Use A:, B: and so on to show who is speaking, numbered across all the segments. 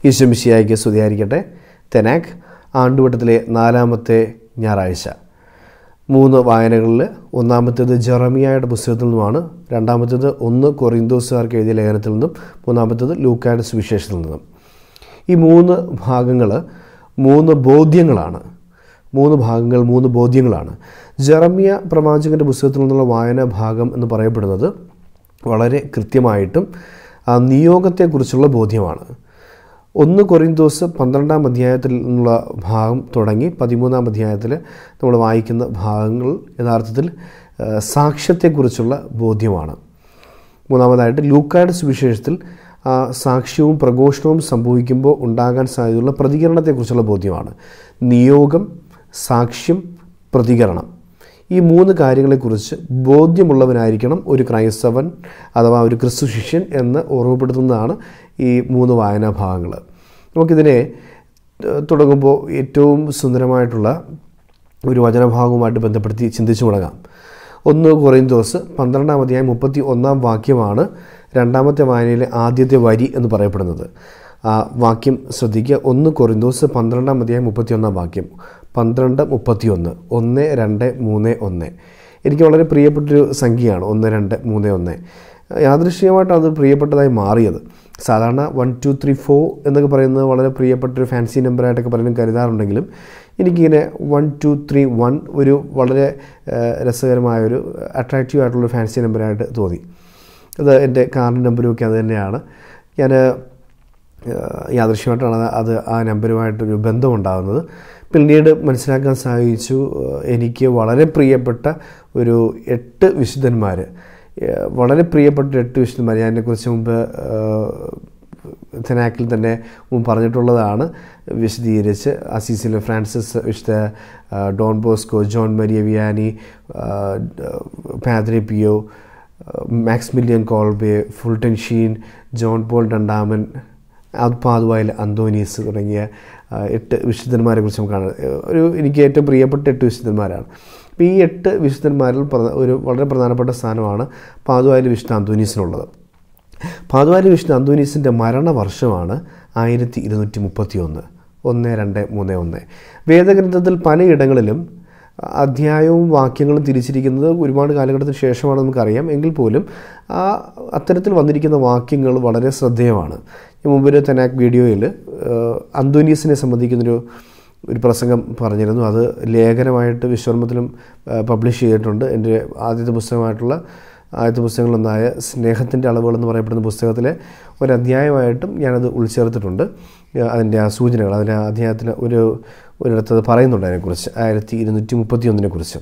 A: ഈശ്വമിശിയായിക്ക് സ്തുതിയായിരിക്കട്ടെ തെനാക്ക് ആണ്ടുവട്ടത്തിലെ നാലാമത്തെ ഞായറാഴ്ച മൂന്ന് വായനകളിൽ ഒന്നാമത്തേത് ജെറമിയായുടെ പുസ്തകത്തിൽ നിന്നുമാണ് രണ്ടാമത്തേത് ഒന്ന് കൊറിന്തോസുകാർക്ക് എഴുതിയ ലേഖനത്തിൽ നിന്നും മൂന്നാമത്തേത് ലൂക്കായുടെ സുവിശേഷത്തിൽ നിന്നും ഈ മൂന്ന് ഭാഗങ്ങൾ മൂന്ന് ബോധ്യങ്ങളാണ് മൂന്ന് ഭാഗങ്ങൾ മൂന്ന് ബോധ്യങ്ങളാണ് ജെറമിയ പ്രവാചകൻ്റെ പുസ്തകത്തിൽ നിന്നുള്ള വായന ഭാഗം എന്ന് പറയപ്പെടുന്നത് വളരെ കൃത്യമായിട്ടും ആ നിയോഗത്തെക്കുറിച്ചുള്ള ബോധ്യമാണ് ഒന്ന് കൊറിന്തോസ് പന്ത്രണ്ടാം അധ്യായത്തിൽ നിന്നുള്ള ഭാഗം തുടങ്ങി പതിമൂന്നാം അധ്യായത്തിൽ നമ്മൾ വായിക്കുന്ന ഭാഗങ്ങൾ യഥാർത്ഥത്തിൽ ആ, സാക്ഷ്യത്തെക്കുറിച്ചുള്ള ബോധ്യമാണ് മൂന്നാമതായിട്ട് ലൂക്കായുടെ സുവിശേഷത്തിൽ ആ സാക്ഷ്യവും പ്രഘോഷണവും സംഭവിക്കുമ്പോൾ ഉണ്ടാകാൻ സാധ്യതയുള്ള പ്രതികരണത്തെക്കുറിച്ചുള്ള ബോധ്യമാണ് നിയോഗം സാക്ഷ്യം പ്രതികരണം ഈ മൂന്ന് കാര്യങ്ങളെക്കുറിച്ച് ബോധ്യമുള്ളവനായിരിക്കണം ഒരു ക്രൈസ്തവൻ അഥവാ ഒരു ക്രിസ്തു ശിഷ്യൻ എന്ന് ഓർമ്മപ്പെടുത്തുന്നതാണ് ഈ മൂന്ന് വായനാ ഭാഗങ്ങൾ നമുക്കിതിനെ ഏഹ്, തുടങ്ങുമ്പോൾ ഏറ്റവും സുന്ദരമായിട്ടുള്ള ഒരു വചനഭാഗവുമായിട്ട് ബന്ധപ്പെടുത്തി ചിന്തിച്ചു തുടങ്ങാം ഒന്ന് കൊറിന്തോസ് പന്ത്രണ്ടാം അധ്യായം മുപ്പത്തി ഒന്നാം വാക്യമാണ് രണ്ടാമത്തെ വായനയിലെ ആദ്യത്തെ വരി എന്ന് പറയപ്പെടുന്നത് ആ വാക്യം ശ്രദ്ധിക്കുക ഒന്ന് കൊറിന്തോസ് പന്ത്രണ്ടാം അധ്യായം മുപ്പത്തി ഒന്നാം വാക്യം പന്ത്രണ്ട് മുപ്പത്തിയൊന്ന് ഒന്ന് രണ്ട് മൂന്ന് ഒന്ന് എനിക്ക് വളരെ പ്രിയപ്പെട്ടൊരു സംഖ്യയാണ് ഒന്ന് രണ്ട് മൂന്ന് ഒന്ന് യാദൃശ്ചികമായിട്ട് അത് പ്രിയപ്പെട്ടതായി മാറിയത് സാധാരണ വൺ ടു ത്രീ ഫോർ എന്നൊക്കെ പറയുന്നത് വളരെ പ്രിയപ്പെട്ടൊരു ഫാൻസി നമ്പറായിട്ടൊക്കെ പലരും കരുതാറുണ്ടെങ്കിലും എനിക്കിങ്ങനെ വൺ ടു ത്രീ വൺ ഒരു വളരെ ഏഹ്, രസകരമായൊരു അട്രാക്റ്റീവ് ആയിട്ടുള്ള ഫാൻസി നമ്പറായിട്ട് തോന്നി അത് എൻ്റെ കാറിൻ്റെ നമ്പരും ഒക്കെ അത് തന്നെയാണ് ഞാൻ യാദൃശ്യമായിട്ടാണ് അത് അത് ആ നമ്പറുമായിട്ടൊരു ബന്ധമുണ്ടാകുന്നത് പിന്നീട് മനസ്സിലാക്കാൻ സാധിച്ചു ഏഹ്, എനിക്ക് വളരെ പ്രിയപ്പെട്ട ഒരു എട്ട് വിശുദ്ധന്മാർ ഏഹ്, വളരെ പ്രിയപ്പെട്ട എട്ട് വിശുദ്ധന്മാർ ഞാൻ അതിനെക്കുറിച്ച് മുമ്പ് ഏഹ്, തെനാക്കിൽ തന്നെ മുമ്പ് പറഞ്ഞിട്ടുള്ളതാണ് വിശദീകരിച്ച് അസീസിലെ ഫ്രാൻസിസ് വിശുദ്ധ ആ, Don Bosco John Maria Vianney ആ, Padre Pio Maximilian Kolbe Fulton Sheen John Paul രണ്ടാമൻ പാതുവായിൽ അന്തോനീസ് തുടങ്ങിയ ആ, എട്ട് വിശുദ്ധന്മാരെ കുറിച്ച് നമുക്ക് കാണാം ഒരു എനിക്ക് ഏറ്റവും പ്രിയപ്പെട്ട എട്ട് വിശുദ്ധന്മാരാണ് അപ്പോൾ ഈ എട്ട് വിശുദ്ധന്മാരിൽ പ്രധ- ഒരു വളരെ പ്രധാനപ്പെട്ട സ്ഥാനമാണ് പാതുവായിൽ വിശുദ്ധ അന്തോനീസിനുള്ളത് പാതുവാലി വിഷ്ണു അന്തോനീസിൻ്റെ മരണവർഷമാണ് ആയിരത്തി ഇരുന്നൂറ്റി മുപ്പത്തി ഒന്ന് ഒന്ന് രണ്ട് മൂന്ന് ഒന്ന് വേദഗ്രന്ഥത്തിൽ പലയിടങ്ങളിലും അധ്യായവും വാക്യങ്ങളും തിരിച്ചിരിക്കുന്നത് ഒരുപാട് കാലഘട്ടത്തിന് ശേഷമാണ് നമുക്കറിയാം എങ്കിൽ പോലും ആ അത്തരത്തിൽ വന്നിരിക്കുന്ന വാക്യങ്ങൾ വളരെ ശ്രദ്ധേയമാണ് ഈ മുമ്പൊരു തെനാക് വീഡിയോയിൽ അന്തോനീസിനെ സംബന്ധിക്കുന്നൊരു ഒരു പ്രസംഗം പറഞ്ഞിരുന്നു അത് ലേഖനമായിട്ട് വിശ്വർമ്മത്തിലും പബ്ലിഷ് ചെയ്തിട്ടുണ്ട് എൻ്റെ ആദ്യത്തെ പുസ്തകമായിട്ടുള്ള ആദ്യത്തെ പുസ്തകങ്ങളൊന്നായ സ്നേഹത്തിൻ്റെ അളവുകൾ എന്ന് പറയപ്പെടുന്ന പുസ്തകത്തിലെ ഒരു അധ്യായമായിട്ടും ഞാനത് ഉൾച്ചേർത്തിട്ടുണ്ട് ഏഹ് അതിൻ്റെ ആ സൂചനകൾ അതിൻ്റെ ആ അധ്യായത്തിന് ഒരു ഒരിടത്ത് അത് പറയുന്നുണ്ട് അതിനെക്കുറിച്ച് ആയിരത്തി ഇരുന്നൂറ്റി മുപ്പത്തി ഒന്നിനെ കുറിച്ച്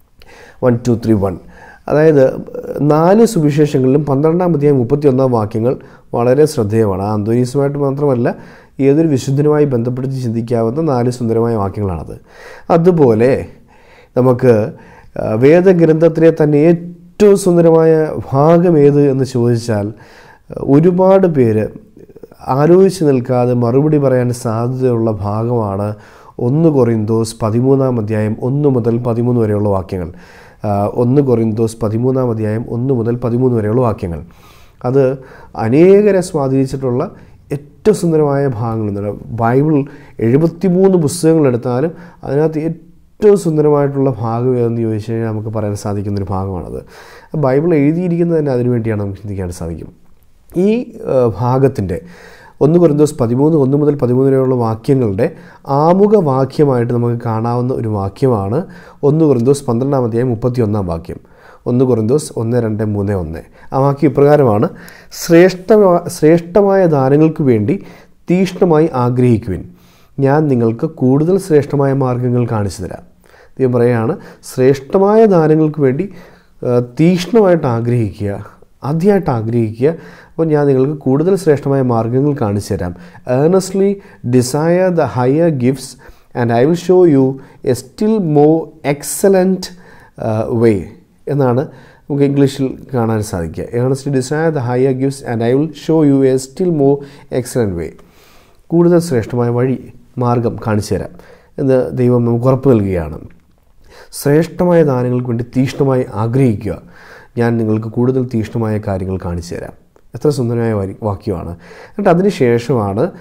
A: വൺ ടു ത്രീ വൺ അതായത് നാല് സുവിശേഷങ്ങളിലും പന്ത്രണ്ടാം അധ്യായം മുപ്പത്തി ഒന്നാം വാക്യങ്ങൾ വളരെ ശ്രദ്ധേയമാണ് ആ അന്തോനീസുമായിട്ട് മാത്രമല്ല ഏതൊരു വിശുദ്ധനുമായി ബന്ധപ്പെടുത്തി ചിന്തിക്കാവുന്ന നാല് സുന്ദരമായ വാക്യങ്ങളാണത് അതുപോലെ നമുക്ക് ആ, വേദഗ്രന്ഥത്തിലെ തന്നെ ഏറ്റവും സുന്ദരമായ ഭാഗം ഏത് എന്ന് ചോദിച്ചാൽ ആ, ഒരുപാട് പേര് ആലോചിച്ച് നിൽക്കാതെ മറുപടി പറയാൻ സാധ്യതയുള്ള ഭാഗമാണ് ഒന്ന് കൊറിന്തോസ് പതിമൂന്നാം അധ്യായം ഒന്ന് മുതൽ പതിമൂന്ന് വരെയുള്ള വാക്യങ്ങൾ ആ, ഒന്ന് കൊറിന്തോസ് പതിമൂന്നാം അധ്യായം ഒന്ന് മുതൽ പതിമൂന്ന് വരെയുള്ള വാക്യങ്ങൾ അത് അനേകരെ സ്വാധീനിച്ചിട്ടുള്ള ഏറ്റവും സുന്ദരമായ ഭാഗങ്ങൾ ബൈബിൾ എഴുപത്തിമൂന്ന് പുസ്തകങ്ങളെടുത്താലും അതിനകത്ത് ഏറ്റവും സുന്ദരമായിട്ടുള്ള ഭാഗം ഏതെന്ന് ചോദിച്ചു കഴിഞ്ഞാൽ നമുക്ക് പറയാൻ സാധിക്കുന്നൊരു ഭാഗമാണത് ബൈബിൾ എഴുതിയിരിക്കുന്നത് തന്നെ അതിനു വേണ്ടിയാണ് നമുക്ക് ചിന്തിക്കാൻ സാധിക്കും ഈ ഭാഗത്തിൻ്റെ ഒന്ന് കൊരിന്തോസ് പതിമൂന്ന് ഒന്ന് മുതൽ പതിമൂന്ന് വരെയുള്ള വാക്യങ്ങളുടെ ആമുഖ വാക്യമായിട്ട് നമുക്ക് കാണാവുന്ന ഒരു വാക്യമാണ് ഒന്ന് കൊരിന്തോസ് പന്ത്രണ്ടാം അധ്യായം മുപ്പത്തി ഒന്നാം വാക്യം ഒന്ന് കൊറിന്തോസ് ഒന്ന് രണ്ട് മൂന്ന് ഒന്ന് ആ വാക്യം ഇപ്രകാരമാണ് ശ്രേഷ്ഠ ശ്രേഷ്ഠമായ ദാനങ്ങൾക്ക് വേണ്ടി തീഷ്ണമായി ആഗ്രഹിക്കുവിൻ ഞാൻ നിങ്ങൾക്ക് കൂടുതൽ ശ്രേഷ്ഠമായ മാർഗങ്ങൾ കാണിച്ചു തരാം ദൈവം പറയുകയാണ് ശ്രേഷ്ഠമായ ദാനങ്ങൾക്ക് വേണ്ടി ആ, തീഷ്ണമായിട്ട് ആഗ്രഹിക്കുക ആദ്യമായിട്ട് ആഗ്രഹിക്കുക അപ്പോൾ ഞാൻ നിങ്ങൾക്ക് കൂടുതൽ ശ്രേഷ്ഠമായ മാർഗങ്ങൾ കാണിച്ചു തരാം earnestly desire the higher gifts and I will show you a still more excellent way എന്നാണ് നമുക്ക് ഇംഗ്ലീഷിൽ കാണാൻ സാധിക്കുക earnestly desire the higher gifts and I will show you a still more excellent way കൂടുതൽ ശ്രേഷ്ഠമായ വഴി മാർഗം കാണിച്ചു തരാം എന്ന് ദൈവം നമുക്ക് ഉറപ്പ് നൽകുകയാണ് ശ്രേഷ്ഠമായ ദാനങ്ങൾക്ക് വേണ്ടി തീഷ്ണമായി ആഗ്രഹിക്കുക ഞാൻ നിങ്ങൾക്ക് കൂടുതൽ തീഷ്ണമായ കാര്യങ്ങൾ കാണിച്ചു തരാം എത്ര സുന്ദരമായ വരി- വാക്യമാണ് എന്നിട്ട് അതിന് ശേഷമാണ്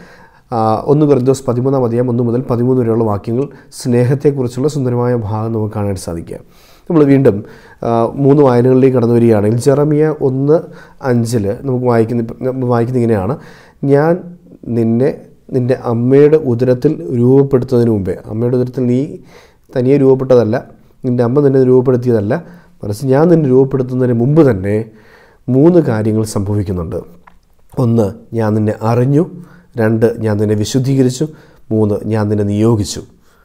A: ആ, ഒന്ന് കൊരിന്തോസ് പതിമൂന്നാം അധ്യായം ഒന്ന് മുതൽ പതിമൂന്ന് വരെയുള്ള വാക്യങ്ങൾ സ്നേഹത്തെക്കുറിച്ചുള്ള സുന്ദരമായ ഭാഗം നമുക്ക് കാണാൻ സാധിക്കുക നമ്മൾ വീണ്ടും ആ, മൂന്ന് വായനകളിലേക്ക് കടന്നു വരികയാണെങ്കിൽ ജെറമിയ ഒന്ന് അഞ്ചിൽ നമുക്ക് വായിക്കുന്ന നമ്മൾ വായിക്കുന്ന ഇങ്ങനെയാണ് ഞാൻ നിന്നെ നിൻ്റെ അമ്മയുടെ ഉദരത്തിൽ രൂപപ്പെടുത്തുന്നതിന് മുമ്പേ അമ്മയുടെ ഉദരത്തിൽ നീ തനിയെ രൂപപ്പെട്ടതല്ല നിൻ്റെ അമ്മ നിന്നെ രൂപപ്പെടുത്തിയതല്ല മറിച്ച് ഞാൻ നിന്നെ രൂപപ്പെടുത്തുന്നതിന് മുമ്പ് തന്നെ മൂന്ന് കാര്യങ്ങൾ സംഭവിക്കുന്നുണ്ട് ഒന്ന് ഞാൻ നിന്നെ അറിഞ്ഞു രണ്ട് ഞാൻ നിന്നെ വിശുദ്ധീകരിച്ചു മൂന്ന് ഞാൻ നിന്നെ നിയോഗിച്ചു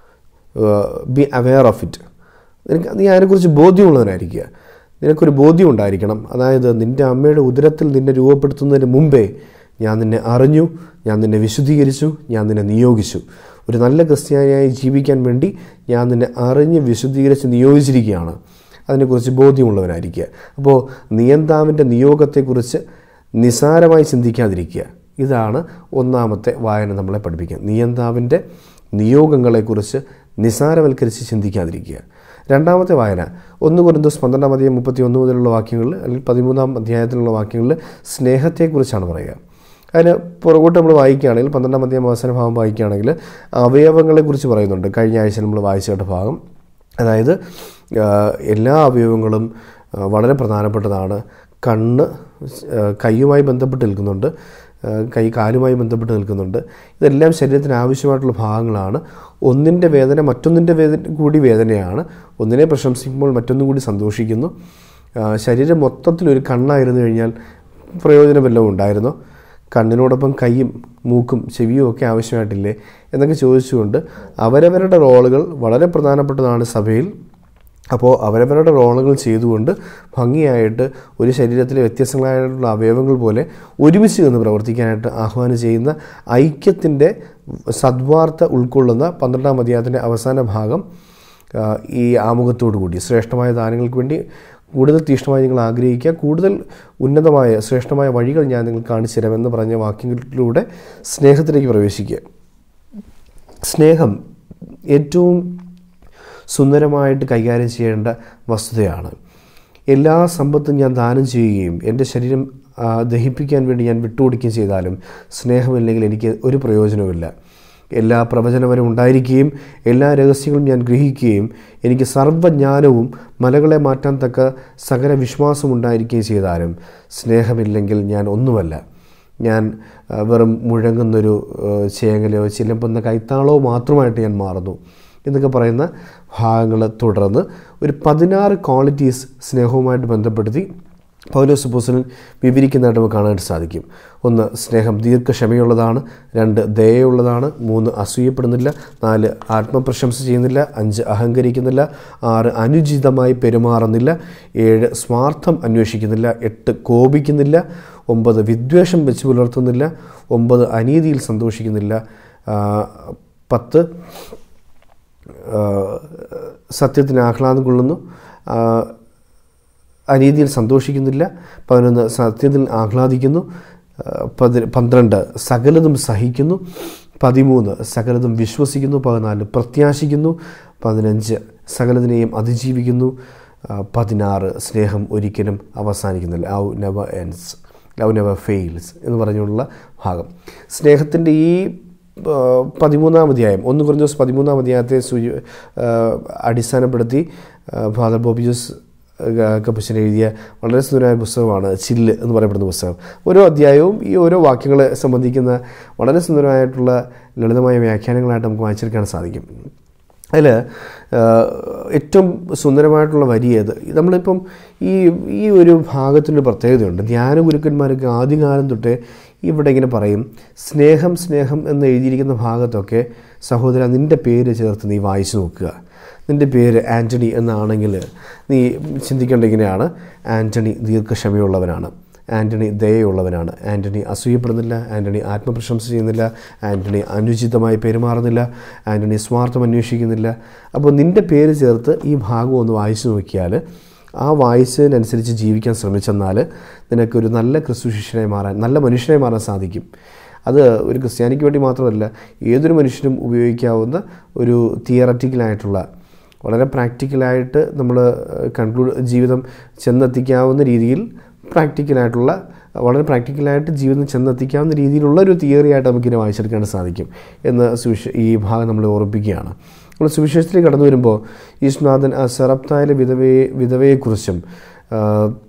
A: ബി അവെയർ ഓഫ് ഇറ്റ് നിനക്ക് നീ അതിനെക്കുറിച്ച് ബോധ്യമുള്ളവനായിരിക്കുക നിനക്കൊരു ബോധ്യം ഉണ്ടായിരിക്കണം അതായത് നിൻ്റെ അമ്മയുടെ ഉദരത്തിൽ നിന്നെ രൂപപ്പെടുത്തുന്നതിന് മുമ്പേ ഞാൻ നിന്നെ അറിഞ്ഞു ഞാൻ നിന്നെ വിശുദ്ധീകരിച്ചു ഞാൻ നിന്നെ നിയോഗിച്ചു ഒരു നല്ല ക്രിസ്ത്യാനിയായി ജീവിക്കാൻ വേണ്ടി ഞാൻ നിന്നെ അറിഞ്ഞ് വിശുദ്ധീകരിച്ച് നിയോഗിച്ചിരിക്കുകയാണ് അതിനെക്കുറിച്ച് ബോധ്യമുള്ളവനായിരിക്കുക അപ്പോൾ നിയന്താവിൻ്റെ നിയോഗത്തെക്കുറിച്ച് നിസാരമായി ചിന്തിക്കാതിരിക്കുക ഇതാണ് ഒന്നാമത്തെ വായന നമ്മളെ പഠിപ്പിക്കുക നിയന്താവിൻ്റെ നിയോഗങ്ങളെക്കുറിച്ച് നിസാരവൽക്കരിച്ച് ചിന്തിക്കാതിരിക്കുക രണ്ടാമത്തെ വായന ഒന്ന് കുറിന്തോസ് പന്ത്രണ്ടാം അധ്യായം മുപ്പത്തി ഒന്ന് മുതലുള്ള വാക്യങ്ങളിൽ അല്ലെങ്കിൽ പതിമൂന്നാം അധ്യായത്തിലുള്ള വാക്യങ്ങളിൽ സ്നേഹത്തെക്കുറിച്ചാണ് പറയുക അതിന് പുറകോട്ട് നമ്മൾ വായിക്കുകയാണെങ്കിൽ പന്ത്രണ്ടാം അധ്യായം അവസാന ഭാഗം വായിക്കുകയാണെങ്കിൽ അവയവങ്ങളെക്കുറിച്ച് പറയുന്നുണ്ട് കഴിഞ്ഞ ആഴ്ച നമ്മൾ വായിച്ച കേട്ട ഭാഗം അതായത് ആ, എല്ലാ അവയവങ്ങളും ആ, വളരെ പ്രധാനപ്പെട്ടതാണ് കണ്ണ് ആ, കൈയുമായി ബന്ധപ്പെട്ട് നിൽക്കുന്നുണ്ട് ആ, കൈ കാലുമായി ബന്ധപ്പെട്ട് നിൽക്കുന്നുണ്ട് ഇതെല്ലാം ശരീരത്തിന് ആവശ്യമായിട്ടുള്ള ഭാഗങ്ങളാണ് ഒന്നിൻ്റെ വേദന മറ്റൊന്നിൻ്റെ വേദന കൂടി വേദനയാണ് ഒന്നിനെ പ്രശംസിക്കുമ്പോൾ മറ്റൊന്നും കൂടി സന്തോഷിക്കുന്നു ആ, ശരീരം മൊത്തത്തിൽ ഒരു കണ്ണായിരുന്നു കഴിഞ്ഞാൽ പ്രയോജനം വല്ലതും ഉണ്ടായിരുന്നോ കണ്ണിനോടൊപ്പം കൈയും മൂക്കും ചെവിയും ഒക്കെ ആവശ്യമായിട്ടില്ലേ എന്നൊക്കെ ചോദിച്ചുകൊണ്ട് അവരവരുടെ റോളുകൾ വളരെ പ്രധാനപ്പെട്ടതാണ് സഭയിൽ അപ്പോൾ അവരവരുടെ റോളുകൾ ചെയ്തുകൊണ്ട് ഭംഗിയായിട്ട് ഒരു ശരീരത്തിലെ വ്യത്യസ്തങ്ങളായിട്ടുള്ള അവയവങ്ങൾ പോലെ ഒരുമിച്ച് നിന്ന് പ്രവർത്തിക്കാനായിട്ട് ആഹ്വാനം ചെയ്യുന്ന ഐക്യത്തിൻ്റെ സദ്വാർത്ത ഉൾക്കൊള്ളുന്ന പന്ത്രണ്ടാം അധ്യായത്തിൻ്റെ അവസാന ഭാഗം ആ, ഈ ആമുഖത്തോടു കൂടി ശ്രേഷ്ഠമായ ദാനങ്ങൾക്ക് വേണ്ടി കൂടുതൽ തീഷ്ണമായി നിങ്ങൾ ആഗ്രഹിക്കുക കൂടുതൽ ഉന്നതമായ ശ്രേഷ്ഠമായ വഴികൾ ഞാൻ നിങ്ങൾക്ക് കാണിച്ചു തരാമെന്ന് പറഞ്ഞ വാക്യങ്ങളിലൂടെ സ്നേഹത്തിലേക്ക് പ്രവേശിക്കുക സ്നേഹം ഏറ്റവും സുന്ദരമായിട്ട് കൈകാര്യം ചെയ്യേണ്ട വസ്തുതയാണ് എല്ലാ സമ്പത്തും ഞാൻ ദാനം ചെയ്യുകയും എൻ്റെ ശരീരം ആ, ദഹിപ്പിക്കാൻ വേണ്ടി ഞാൻ വിട്ടുകൊടുക്കുകയും ചെയ്താലും സ്നേഹമില്ലെങ്കിൽ എനിക്ക് ഒരു പ്രയോജനവുമില്ല എല്ലാ പ്രവചനവരും ഉണ്ടായിരിക്കുകയും എല്ലാ രഹസ്യങ്ങളും ഞാൻ ഗ്രഹിക്കുകയും എനിക്ക് സർവ്വജ്ഞാനവും മലകളെ മാറ്റാൻ തക്ക സകല വിശ്വാസവും ഉണ്ടായിരിക്കുകയും ചെയ്താലും സ്നേഹമില്ലെങ്കിൽ ഞാൻ ഒന്നുമല്ല ഞാൻ ആ, വെറും മുഴങ്ങുന്നൊരു ആ, ചേങ്ങലയോ ചിലമ്പുന്ന കൈത്താളോ മാത്രമായിട്ട് ഞാൻ മാറുന്നു എന്നൊക്കെ പറയുന്ന ഭാഗങ്ങൾ തുടർന്ന് ഒരു പതിനാറ് ക്വാളിറ്റീസ് സ്നേഹവുമായിട്ട് ബന്ധപ്പെടുത്തി പൗലോസ് പുസ്തകൻ വിവരിക്കുന്നതായിട്ട് നമുക്ക് കാണാനായിട്ട് സാധിക്കും ഒന്ന് സ്നേഹം ദീർഘക്ഷമയുള്ളതാണ് രണ്ട് ദയയുള്ളതാണ് മൂന്ന് അസൂയപ്പെടുന്നില്ല നാല് ആത്മപ്രശംസ ചെയ്യുന്നില്ല അഞ്ച് അഹങ്കരിക്കുന്നില്ല ആറ് അനുചിതമായി പെരുമാറുന്നില്ല ഏഴ് സ്വാർത്ഥം അന്വേഷിക്കുന്നില്ല എട്ട് കോപിക്കുന്നില്ല ഒമ്പത് വിദ്വേഷം വെച്ച് പുലർത്തുന്നില്ല ഒമ്പത് അനീതിയിൽ സന്തോഷിക്കുന്നില്ല ആ, പത്ത് ആ, സത്യത്തിന് ആഹ്ലാദം കൊള്ളുന്നു ആ, അനീതിയിൽ സന്തോഷിക്കുന്നില്ല പതിനൊന്ന് സത്യത്തിൽ ആഹ്ലാദിക്കുന്നു ആ, പതി പന്ത്രണ്ട് സകലതും സഹിക്കുന്നു പതിമൂന്ന് സകലതും വിശ്വസിക്കുന്നു പതിനാല് പ്രത്യാശിക്കുന്നു പതിനഞ്ച് സകലതിനെയും അതിജീവിക്കുന്നു ആ, പതിനാറ് സ്നേഹം ഒരിക്കലും അവസാനിക്കുന്നില്ല love never ends love never fails എന്ന് പറഞ്ഞുള്ള ഭാഗം സ്നേഹത്തിൻ്റെ ഈ ആ, പതിമൂന്നാം അധ്യായം ഒന്ന് കുറഞ്ഞ ദിവസം പതിമൂന്നാം അധ്യായത്തെ സൂചി ആ, അടിസ്ഥാനപ്പെടുത്തി ആ, ഫാദർ ബോബിജസ് കപ്പച്ചൻ എഴുതിയ വളരെ സുന്ദരമായ പുസ്തകമാണ് ചില്ല് എന്ന് പറയപ്പെടുന്ന പുസ്തകം ഓരോ അധ്യായവും ഈ ഓരോ വാക്യങ്ങളെ സംബന്ധിക്കുന്ന വളരെ സുന്ദരമായിട്ടുള്ള ലളിതമായ വ്യാഖ്യാനങ്ങളായിട്ട് നമുക്ക് വായിച്ചെടുക്കാൻ സാധിക്കും അതിൽ ഏറ്റവും സുന്ദരമായിട്ടുള്ള വരി ഏത് നമ്മളിപ്പം ഈ ഈ ഒരു ഭാഗത്തിൻ്റെ പ്രത്യേകതയുണ്ട് ധ്യാന ഗുരുക്കന്മാരൊക്കെ ആദ്യകാലം തൊട്ടേ ഇവിടെ ഇങ്ങനെ പറയും സ്നേഹം സ്നേഹം എന്ന് എഴുതിയിരിക്കുന്ന ഭാഗത്തൊക്കെ സഹോദര നിൻ്റെ പേര് ചേർത്ത് നീ വായിച്ചു നോക്കുക നിൻ്റെ പേര് ആൻ്റണി എന്നാണെങ്കിൽ നീ ചിന്തിക്കേണ്ട ഇങ്ങനെയാണ് ആൻ്റണി ദീർഘക്ഷമയുള്ളവനാണ് ആൻ്റണി ദയയുള്ളവനാണ് ആൻ്റണി അസൂയപ്പെടുന്നില്ല ആൻ്റണി ആത്മപ്രശംസ ചെയ്യുന്നില്ല ആൻ്റണി അനുചിതമായി പെരുമാറുന്നില്ല ആൻ്റണി സ്വാർത്ഥം അന്വേഷിക്കുന്നില്ല അപ്പോൾ നിൻ്റെ പേര് ചേർത്ത് ഈ ഭാഗം ഒന്ന് വായിച്ചു നോക്കിയാൽ ആ വായിച്ചതിനനുസരിച്ച് ജീവിക്കാൻ ശ്രമിച്ചെന്നാൽ നിനക്കൊരു നല്ല ക്രിസ്തു ശിഷ്യനായി മാറാൻ നല്ല മനുഷ്യനായി മാറാൻ സാധിക്കും അത് ഒരു ക്രിസ്ത്യാനിക്ക് വേണ്ടി മാത്രമല്ല ഏതൊരു മനുഷ്യനും ഉപയോഗിക്കാവുന്ന ഒരു തിയററ്റിക്കലായിട്ടുള്ള വളരെ പ്രാക്ടിക്കലായിട്ട് നമ്മൾ കൺക്ലൂഡ് ജീവിതം ചെന്നെത്തിക്കാവുന്ന രീതിയിൽ പ്രാക്ടിക്കലായിട്ടുള്ള വളരെ പ്രാക്ടിക്കലായിട്ട് ജീവിതം ചെന്നെത്തിക്കാവുന്ന രീതിയിലുള്ള ഒരു തിയറി ആയിട്ട് നമുക്കിനെ വായിച്ചെടുക്കാൻ സാധിക്കും എന്ന് സുവിശ ഈ ഭാഗം നമ്മളെ ഓർപ്പിക്കുകയാണ് നമ്മൾ സുവിശേഷത്തിലേക്ക് കടന്നു വരുമ്പോൾ ഈശ്വനാഥൻ ആ സെറപ്തായിലെ വിധവയെ വിധവയെക്കുറിച്ചും ആ,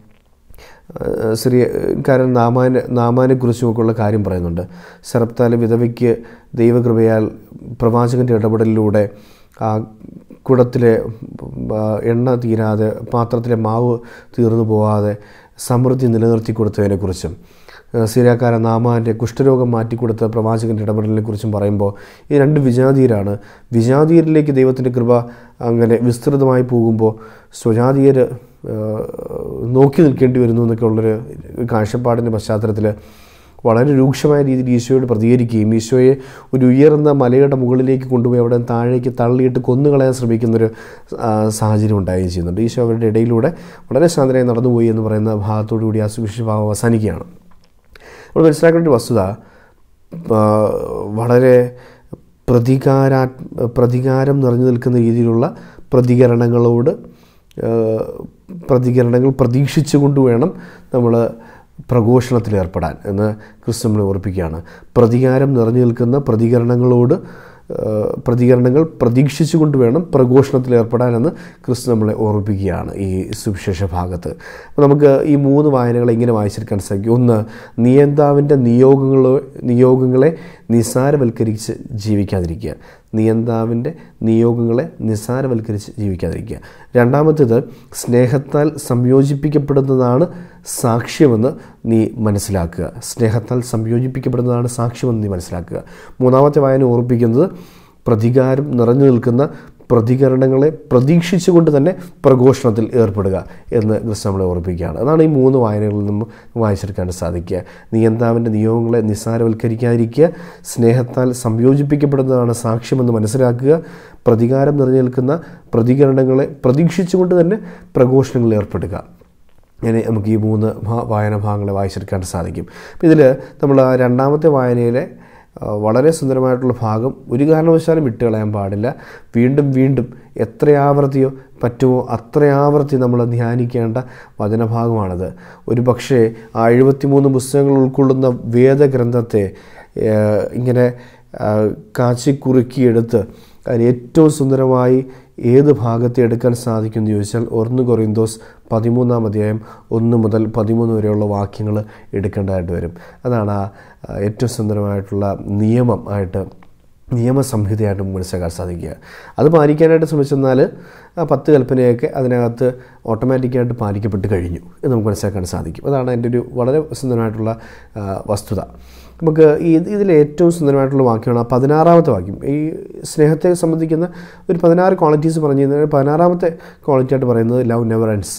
A: സിറിയക്കാരൻ നാമാനെ നാമാനെക്കുറിച്ചുമൊക്കെയുള്ള കാര്യം പറയുന്നുണ്ട് സെറപ്താലെ വിധവയ്ക്ക് ദൈവകൃപയാൽ പ്രവാചകൻ്റെ ഇടപെടലിലൂടെ ആ കുടത്തിലെ ആ, എണ്ണ തീരാതെ പാത്രത്തിലെ മാവ് തീർന്നു പോകാതെ സമൃദ്ധി നിലനിർത്തി കൊടുത്തതിനെക്കുറിച്ചും ആ, സിറിയക്കാരൻ നാമാൻ്റെ കുഷ്ഠരോഗം മാറ്റിക്കൊടുത്ത പ്രവാചകൻ്റെ ഇടപെടലിനെക്കുറിച്ചും പറയുമ്പോൾ ഈ രണ്ട് വിജാതീയരാണ് വിജാതീയരിലേക്ക് ദൈവത്തിൻ്റെ കൃപ അങ്ങനെ വിസ്തൃതമായി പോകുമ്പോൾ സ്വജാതീയർ നോക്കി നിൽക്കേണ്ടി വരുന്നു എന്നൊക്കെ ഉള്ളൊരു കാഴ്ചപ്പാടിൻ്റെ പശ്ചാത്തലത്തിൽ വളരെ രൂക്ഷമായ രീതിയിൽ ഈശോയോട് പ്രതികരിക്കുകയും ഈശോയെ ഒരു ഉയർന്ന മലയുടെ മുകളിലേക്ക് കൊണ്ടുപോയി അവിടെ താഴേക്ക് തള്ളിയിട്ട് കൊന്നുകളയാൻ ശ്രമിക്കുന്നൊരു ആ, സാഹചര്യം ഉണ്ടാവുകയും ചെയ്യുന്നുണ്ട് ഈശോ അവരുടെ ഇടയിലൂടെ വളരെ ശാന്തനായി നടന്നുപോയി എന്ന് പറയുന്ന ഭാഗത്തോടു കൂടി ആ സുവിശേഷ ഭാഗം അവസാനിക്കുകയാണ് നമ്മൾ മനസ്സിലാക്കേണ്ട ഒരു വസ്തുത ആ, വളരെ പ്രതികാരാ പ്രതികാരം നിറഞ്ഞു നിൽക്കുന്ന രീതിയിലുള്ള പ്രതികരണങ്ങളോട് ആ, പ്രതികരണങ്ങൾ പ്രതീക്ഷിച്ചുകൊണ്ട് വേണം നമ്മൾ പ്രഘോഷണത്തിൽ ഏർപ്പെടാൻ എന്ന് ക്രിസ്തു നമ്മളെ ഓർപ്പിക്കുകയാണ് പ്രതികാരം നിറഞ്ഞു നിൽക്കുന്ന പ്രതികരണങ്ങളോട് ആ, പ്രതികരണങ്ങൾ പ്രതീക്ഷിച്ചുകൊണ്ട് വേണം പ്രഘോഷണത്തിൽ ഏർപ്പെടാനെന്ന് ക്രിസ്തു നമ്മളെ ഓർമ്മിപ്പിക്കുകയാണ് ഈ സുവിശേഷ ഭാഗത്ത് അപ്പോൾ നമുക്ക് ഈ മൂന്ന് വായനകളെ ഇങ്ങനെ വായിച്ചെടുക്കാൻ സാധിക്കും ഒന്ന് നിയന്താവിൻ്റെ നിയോഗങ്ങളെ നിയോഗങ്ങളെ നിസാരവൽക്കരിച്ച് ജീവിക്കാതിരിക്കുക നിയന്താവിൻ്റെ നിയോഗങ്ങളെ നിസാരവൽക്കരിച്ച് ജീവിക്കാതിരിക്കുക രണ്ടാമത്തേത് സ്നേഹത്താൽ സംയോജിപ്പിക്കപ്പെടുന്നതാണ് സാക്ഷ്യമെന്ന് നീ മനസ്സിലാക്കുക സ്നേഹത്താൽ സംയോജിപ്പിക്കപ്പെടുന്നതാണ് സാക്ഷ്യമെന്ന് നീ മനസ്സിലാക്കുക മൂന്നാമത്തെ വായന ഓർപ്പിക്കുന്നത് പ്രതികാരം നിറഞ്ഞു നിൽക്കുന്ന പ്രതികരണങ്ങളെ പ്രതീക്ഷിച്ചുകൊണ്ട് തന്നെ പ്രഘോഷണത്തിൽ ഏർപ്പെടുക എന്ന് ക്രിസ്തു നമ്മളെ ഓർപ്പിക്കുകയാണ് അതാണ് ഈ മൂന്ന് വായനകളിൽ നിന്നും വായിച്ചെടുക്കാൻ സാധിക്കുക നിയന്താവിൻ്റെ നിയോഗങ്ങളെ നിസ്സാരവൽക്കരിക്കാതിരിക്കുക സ്നേഹത്താൽ സംയോജിപ്പിക്കപ്പെടുന്നതാണ് സാക്ഷ്യമെന്ന് മനസ്സിലാക്കുക പ്രതികാരം നിറഞ്ഞു നിൽക്കുന്ന പ്രതികരണങ്ങളെ പ്രതീക്ഷിച്ചുകൊണ്ട് തന്നെ പ്രഘോഷണങ്ങളിൽ ഏർപ്പെടുക അങ്ങനെ നമുക്ക് ഈ മൂന്ന് ഭാ- വായന ഭാഗങ്ങളെ വായിച്ചെടുക്കാൻ സാധിക്കും അപ്പോൾ ഇതിൽ നമ്മൾ ആ രണ്ടാമത്തെ വായനയിലെ ആ, വളരെ സുന്ദരമായിട്ടുള്ള ഭാഗം ഒരു കാരണവശാലും വിട്ടുകളയാൻ പാടില്ല വീണ്ടും വീണ്ടും എത്ര ആവർത്തിയോ പറ്റുമോ അത്ര ആവർത്തി നമ്മൾ ധ്യാനിക്കേണ്ട വചനഭാഗമാണത് ഒരു പക്ഷേ ആ എഴുപത്തിമൂന്ന് പുസ്തകങ്ങൾ ഉൾക്കൊള്ളുന്ന വേദഗ്രന്ഥത്തെ ആ, ഇങ്ങനെ ആ, കാച്ചിക്കുറുക്കിയെടുത്ത് അതിന് ഏറ്റവും സുന്ദരമായി ഏത് ഭാഗത്തെ എടുക്കാൻ സാധിക്കും എന്ന് ചോദിച്ചാൽ ഒന്ന് കൊറിന്തോസ് പതിമൂന്നാം അധ്യായം ഒന്ന് മുതൽ പതിമൂന്ന് വരെയുള്ള വാക്യങ്ങൾ എടുക്കേണ്ടതായിട്ട് വരും അതാണ് ആ ആ, ഏറ്റവും സുന്ദരമായിട്ടുള്ള നിയമം ആയിട്ട് നിയമസംഹിതയായിട്ട് മനസ്സിലാക്കാൻ സാധിക്കുക അത് പാലിക്കാനായിട്ട് ശ്രമിച്ചെന്നാൽ ആ പത്ത് കൽപ്പനയൊക്കെ അതിനകത്ത് ഓട്ടോമാറ്റിക്കായിട്ട് പാലിക്കപ്പെട്ട് കഴിഞ്ഞു എന്ന് നമുക്ക് മനസ്സിലാക്കാൻ സാധിക്കും അതാണ് എൻ്റെ ഒരു വളരെ സുന്ദരമായിട്ടുള്ള ആ, വസ്തുത നമുക്ക് ഈ ഇതിലെ ഏറ്റവും സുന്ദരമായിട്ടുള്ള വാക്യമാണ് ആ പതിനാറാമത്തെ വാക്യം ഈ സ്നേഹത്തെ സംബന്ധിക്കുന്ന ഒരു പതിനാറ് ക്വാളിറ്റീസ് പറഞ്ഞു കഴിഞ്ഞാൽ പതിനാറാമത്തെ ക്വാളിറ്റി ആയിട്ട് പറയുന്നത് ലവ് നെവർ എൻഡ്സ്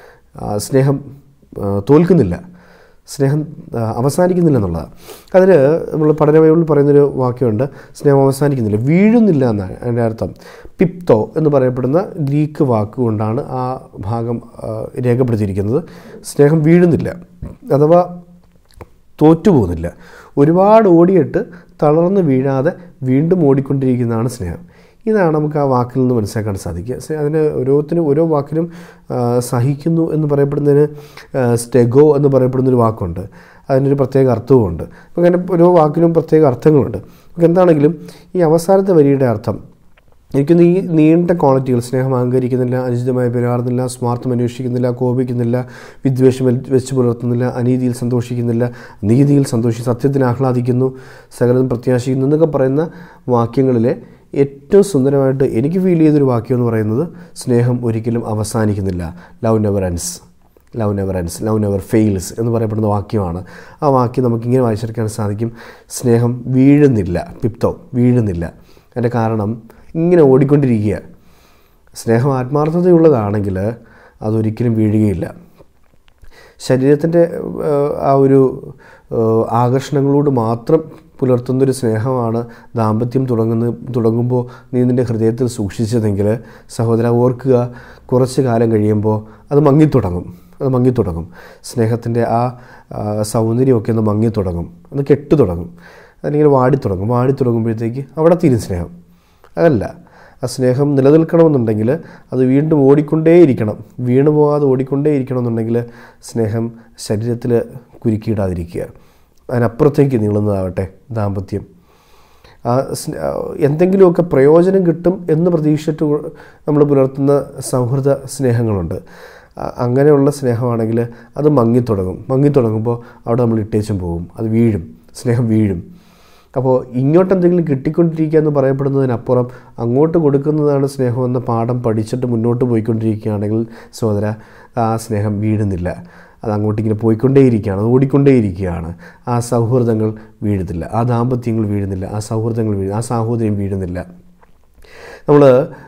A: സ്നേഹം ആ, തോൽക്കുന്നില്ല സ്നേഹം ആ, അവസാനിക്കുന്നില്ല എന്നുള്ളതാണ് അതിൽ നമ്മൾ പഠനവയോട് പറയുന്നൊരു വാക്യമുണ്ട് സ്നേഹം അവസാനിക്കുന്നില്ല വീഴുന്നില്ല എന്നാണ് അതിൻ്റെ അർത്ഥം പിപ്തോ എന്ന് പറയപ്പെടുന്ന ഗ്രീക്ക് വാക്കുകൊണ്ടാണ് ആ ഭാഗം ആ, രേഖപ്പെടുത്തിയിരിക്കുന്നത് സ്നേഹം വീഴുന്നില്ല അഥവാ തോറ്റുപോകുന്നില്ല ഒരുപാട് ഓടിയിട്ട് തളർന്ന് വീഴാതെ വീണ്ടും ഓടിക്കൊണ്ടിരിക്കുന്നതാണ് സ്നേഹം ഇതാണ് നമുക്ക് ആ വാക്കിൽ നിന്ന് മനസ്സിലാക്കാൻ സാധിക്കുക സെ- അതിന് ഓരോത്തിനും ഓരോ വാക്കിനും ആ, സഹിക്കുന്നു എന്ന് പറയപ്പെടുന്നതിന് ആ, സ്റ്റെഗോ എന്ന് പറയപ്പെടുന്നൊരു വാക്കുണ്ട് അതിനൊരു പ്രത്യേക അർത്ഥവുമുണ്ട് അപ്പോൾ അങ്ങനെ ഓരോ വാക്കിനും പ്രത്യേക അർത്ഥങ്ങളുണ്ട് അപ്പോൾ എന്താണെങ്കിലും ഈ അവസാനത്തെ വരിയുടെ അർത്ഥം എനിക്കൊന്ന് ഈ നീണ്ട ക്വാളിറ്റികൾ സ്നേഹം അഹങ്കരിക്കുന്നില്ല അനുചിതമായി പെരുമാറുന്നില്ല സ്വാർത്ഥം അന്വേഷിക്കുന്നില്ല കോപിക്കുന്നില്ല വിദ്വേഷം വെൽ- വെച്ച് പുലർത്തുന്നില്ല അനീതിയിൽ സന്തോഷിക്കുന്നില്ല നീതിയിൽ സന്തോഷി സത്യത്തിൽ ആഹ്ലാദിക്കുന്നു സകലതും പ്രത്യാശിക്കുന്നു എന്നൊക്കെ പറയുന്ന വാക്യങ്ങളിലെ ഏറ്റവും സുന്ദരമായിട്ട് എനിക്ക് ഫീൽ ചെയ്തൊരു വാക്യം എന്ന് പറയുന്നത് സ്നേഹം ഒരിക്കലും അവസാനിക്കുന്നില്ല love never ends love never ends love never fails എന്ന് പറയപ്പെടുന്ന വാക്യമാണ് ആ വാക്യം നമുക്കിങ്ങനെ വായിച്ചെടുക്കാൻ സാധിക്കും സ്നേഹം വീഴുന്നില്ല പിപ്തോ വീഴുന്നില്ല അതിൻ്റെ കാരണം ഇങ്ങനെ ഓടിക്കൊണ്ടിരിക്കുക സ്നേഹം ആത്മാർത്ഥതയുള്ളതാണെങ്കിൽ അതൊരിക്കലും വീഴുകയില്ല ശരീരത്തിൻ്റെ ആ ഒരു ഏഹ്, ആകർഷണങ്ങളോട് മാത്രം പുലർത്തുന്നൊരു സ്നേഹമാണ് ദാമ്പത്യം തുടങ്ങുന്ന തുടങ്ങുമ്പോൾ നീ നിൻ്റെ ഹൃദയത്തിൽ സൂക്ഷിച്ചതെങ്കിൽ സഹോദര ഓർക്കുക കുറച്ച് കാലം കഴിയുമ്പോൾ അത് മങ്ങിത്തുടങ്ങും അത് മങ്ങിത്തുടങ്ങും സ്നേഹത്തിൻ്റെ ആ ആ, സൗന്ദര്യമൊക്കെ ഒന്ന് മങ്ങിത്തുടങ്ങും അത് കെട്ടു തുടങ്ങും അതിങ്ങനെ വാടിത്തുടങ്ങും വാടിത്തുടങ്ങുമ്പോഴത്തേക്ക് അവിടെ തീരും സ്നേഹം അതല്ല ആ സ്നേഹം നിലനിൽക്കണമെന്നുണ്ടെങ്കിൽ അത് വീണ്ടും ഓടിക്കൊണ്ടേയിരിക്കണം വീണു പോകാതെ ഓടിക്കൊണ്ടേയിരിക്കണം എന്നുണ്ടെങ്കിൽ സ്നേഹം ശരീരത്തിൽ കുരുക്കിയിടാതിരിക്കുക അതിനപ്പുറത്തേക്ക് നീളുന്നതാവട്ടെ ദാമ്പത്യം ആ സ്ന- ആ എന്തെങ്കിലുമൊക്കെ പ്രയോജനം കിട്ടും എന്ന് പ്രതീക്ഷിച്ചിട്ട് നമ്മൾ പുലർത്തുന്ന സൗഹൃദ സ്നേഹങ്ങളുണ്ട് ആ- അങ്ങനെയുള്ള സ്നേഹമാണെങ്കിൽ അത് മങ്ങിത്തുടങ്ങും മങ്ങിത്തുടങ്ങുമ്പോൾ അവിടെ നമ്മൾ ഇട്ടേച്ചും പോകും അത് വീഴും സ്നേഹം വീഴും അപ്പോൾ ഇങ്ങോട്ട് എന്തെങ്കിലും കിട്ടിക്കൊണ്ടിരിക്കുക എന്ന് പറയപ്പെടുന്നതിനപ്പുറം അങ്ങോട്ട് കൊടുക്കുന്നതാണ് സ്നേഹമെന്ന പാഠം പഠിച്ചിട്ട് മുന്നോട്ട് പോയിക്കൊണ്ടിരിക്കുകയാണെങ്കിൽ സഹോദര ആ സ്നേഹം വീഴുന്നില്ല അത് അങ്ങോട്ടിങ്ങനെ പോയിക്കൊണ്ടേയിരിക്കുകയാണ് അത് ഓടിക്കൊണ്ടേയിരിക്കുകയാണ് ആ സൗഹൃദങ്ങൾ വീഴുന്നില്ല ആ ദാമ്പത്യങ്ങൾ വീഴുന്നില്ല ആ സൗഹൃദങ്ങൾ വീഴും ആ സാഹോദര്യം വീഴുന്നില്ല നമ്മൾ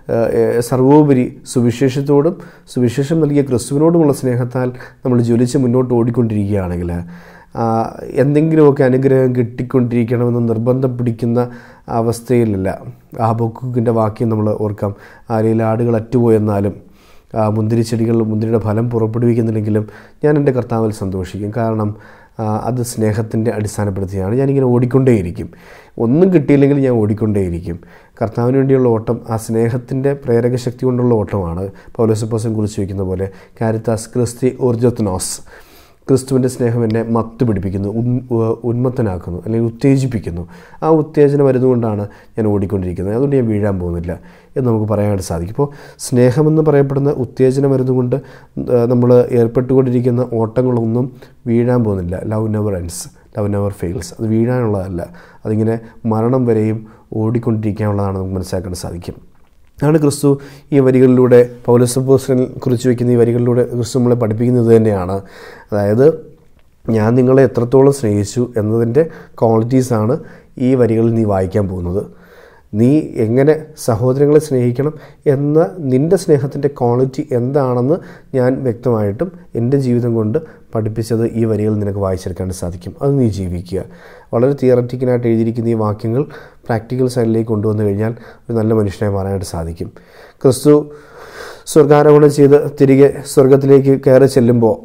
A: സർവോപരി സുവിശേഷത്തോടും സുവിശേഷം നൽകിയ ക്രിസ്തുവിനോടുമുള്ള സ്നേഹത്താൽ നമ്മൾ ജ്വലിച്ച് മുന്നോട്ട് ഓടിക്കൊണ്ടിരിക്കുകയാണെങ്കിൽ ആ, എന്തെങ്കിലുമൊക്കെ അനുഗ്രഹം കിട്ടിക്കൊണ്ടിരിക്കണമെന്ന് നിർബന്ധം പിടിക്കുന്ന അവസ്ഥയിലല്ല ആ ബൊക്കുക്കിൻ്റെ വാക്യം നമ്മൾ ഓർക്കാം ആരെയിൽ ആടുകൾ അറ്റുപോയെന്നാലും ആ, മുന്തിരിച്ചെടികൾ മുന്തിരിയുടെ ഫലം പുറപ്പെടുവിക്കുന്നില്ലെങ്കിലും ഞാൻ എൻ്റെ കർത്താവിൽ സന്തോഷിക്കും കാരണം ആ, അത് സ്നേഹത്തിൻ്റെ അടിസ്ഥാനപ്പെടുത്തിയാണ് ഞാനിങ്ങനെ ഓടിക്കൊണ്ടേയിരിക്കും ഒന്നും കിട്ടിയില്ലെങ്കിൽ ഞാൻ ഓടിക്കൊണ്ടേയിരിക്കും കർത്താവിന് വേണ്ടിയുള്ള ഓട്ടം ആ സ്നേഹത്തിൻ്റെ പ്രേരക ശക്തി കൊണ്ടുള്ള ഓട്ടമാണ് പൗലോസപ്പോസൻ കുറിച്ച് വയ്ക്കുന്ന പോലെ കാരിത്താസ് ക്രിസ്തി ഊർജത്നോസ് ക്രിസ്തുവിൻ്റെ സ്നേഹം എന്നെ മത്ത് പിടിപ്പിക്കുന്നു ഉൻ ഉ- ഉന്മത്തനാക്കുന്നു അല്ലെങ്കിൽ ഉത്തേജിപ്പിക്കുന്നു ആ ഉത്തേജനം വരുന്നതുകൊണ്ടാണ് ഞാൻ ഓടിക്കൊണ്ടിരിക്കുന്നത് അതുകൊണ്ട് ഞാൻ വീഴാൻ പോകുന്നില്ല എന്ന് നമുക്ക് പറയാനായിട്ട് സാധിക്കും ഇപ്പോൾ സ്നേഹമെന്ന് പറയപ്പെടുന്ന ഉത്തേജനം വരുന്നതുകൊണ്ട് നമ്മൾ ഏർപ്പെട്ടുകൊണ്ടിരിക്കുന്ന ഓട്ടങ്ങളൊന്നും വീഴാൻ പോകുന്നില്ല love never ends love never fails അത് വീഴാനുള്ളതല്ല അതിങ്ങനെ മരണം വരെയും ഓടിക്കൊണ്ടിരിക്കാനുള്ളതാണ് നമുക്ക് മനസ്സിലാക്കാൻ സാധിക്കും ആണ് ക്രിസ്തു ഈ വരികളിലൂടെ പൗലസപ്പോസിനെ കുറിച്ച് വയ്ക്കുന്ന ഈ വരികളിലൂടെ ക്രിസ്തു നമ്മളെ പഠിപ്പിക്കുന്നത് തന്നെയാണ് അതായത് ഞാൻ നിങ്ങളെ എത്രത്തോളം സ്നേഹിച്ചു എന്നതിൻ്റെ ക്വാളിറ്റീസാണ് ഈ വരികളിൽ നീ വായിക്കാൻ പോകുന്നത് നീ എങ്ങനെ സഹോദരങ്ങളെ സ്നേഹിക്കണം എന്ന നിൻ്റെ സ്നേഹത്തിൻ്റെ ക്വാളിറ്റി എന്താണെന്ന് ഞാൻ വ്യക്തമായിട്ടും എൻ്റെ ജീവിതം കൊണ്ട് പഠിപ്പിച്ചത് ഈ വരികൾ നിനക്ക് വായിച്ചെടുക്കാൻ സാധിക്കും അത് നീ ജീവിക്കുക വളരെ തിയററ്റിക്കലായിട്ട് എഴുതിയിരിക്കുന്ന ഈ വാക്യങ്ങൾ പ്രാക്ടിക്കൽ സൈഡിലേക്ക് കൊണ്ടുവന്നു കഴിഞ്ഞാൽ ഒരു നല്ല മനുഷ്യനായി മാറാനായിട്ട് സാധിക്കും ക്രിസ്തു സ്വർഗാരോഹണം ചെയ്ത് തിരികെ സ്വർഗത്തിലേക്ക് കയറി ചെല്ലുമ്പോൾ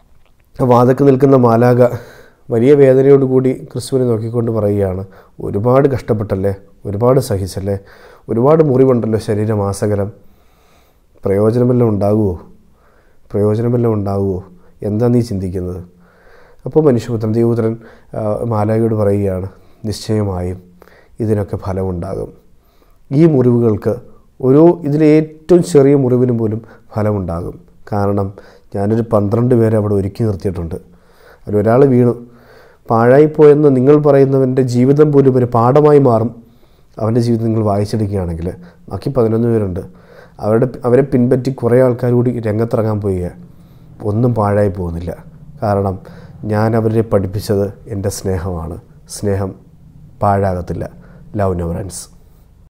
A: വാതക്ക് നിൽക്കുന്ന മാലാക വലിയ വേദനയോടുകൂടി ക്രിസ്തുവിനെ നോക്കിക്കൊണ്ട് പറയുകയാണ് ഒരുപാട് കഷ്ടപ്പെട്ടല്ലേ ഒരുപാട് സഹിച്ചല്ലേ ഒരുപാട് മുറിവുണ്ടല്ലോ ശരീരമാസകലം പ്രയോജനമെല്ലാം ഉണ്ടാകുമോ പ്രയോജനമെല്ലാം ഉണ്ടാകുമോ എന്താ നീ ചിന്തിക്കുന്നത് അപ്പോൾ മനുഷ്യപുത്രൻ ദൈവപുത്രൻ ആ, മാലാഖയോട് പറയുകയാണ് നിശ്ചയമായും ഇതിനൊക്കെ ഫലമുണ്ടാകും ഈ മുറിവുകൾക്ക് ഓരോ ഇതിലെ ഏറ്റവും ചെറിയ മുറിവിന് പോലും ഫലമുണ്ടാകും കാരണം ഞാനൊരു പന്ത്രണ്ട് പേരെ അവിടെ ഒരുക്കി നിർത്തിയിട്ടുണ്ട് അതിലൊരാൾ വീണു പാഴായിപ്പോയെന്ന് നിങ്ങൾ പറയുന്നവൻ്റെ ജീവിതം പോലും ഒരു പാഠമായി മാറും അവൻ്റെ ജീവിതം നിങ്ങൾ വായിച്ചെടുക്കുകയാണെങ്കിൽ ബാക്കി പതിനൊന്ന് പേരുണ്ട് അവരുടെ അവരെ പിൻപറ്റി കുറേ ആൾക്കാർ കൂടി രംഗത്തിറങ്ങാൻ പോയി ഒന്നും പാഴായി പോകുന്നില്ല കാരണം ഞാൻ അവരെ പഠിപ്പിച്ചത് എൻ്റെ സ്നേഹമാണ് സ്നേഹം പാഴാകത്തില്ല ലവ് നെവറൻസ്